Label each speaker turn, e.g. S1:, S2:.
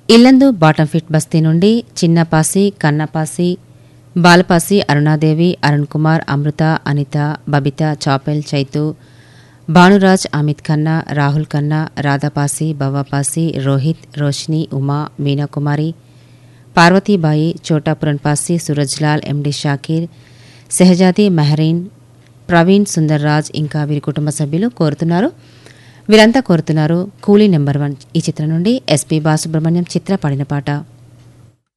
S1: Yellandu bottom ఫిట్ బస్తీ నుండి చిన్నపాసి కన్నపాసి బాలపాసి అరుణాదేవి అరుణ్ కుమార్ అమృత అనిత బబిత చాపెల్ చైతు భానురాజ్ అమిత్ ఖన్నా రాహుల్ ఖన్నా రాధాపాసి బవ్వాపాసి రోహిత్ రోషిని ఉమా మీనాకుమారి పార్వతీబాయి చోటాపురన్పాసి సూరజ్లాల్ ఎండి షాకీర్ సెహజాది మెహరీన్ ప్రవీణ్ సుందర్రాజ్ ఇంకా వీరి కుటుంబ సభ్యులు కోరుతున్నారు వీరంతా కోరుతున్నారు కూలీ నెంబర్ వన్ ఈ చిత్రం నుండి ఎస్పీ బాలసుబ్రహ్మణ్యం చిత్ర పాడిన పాట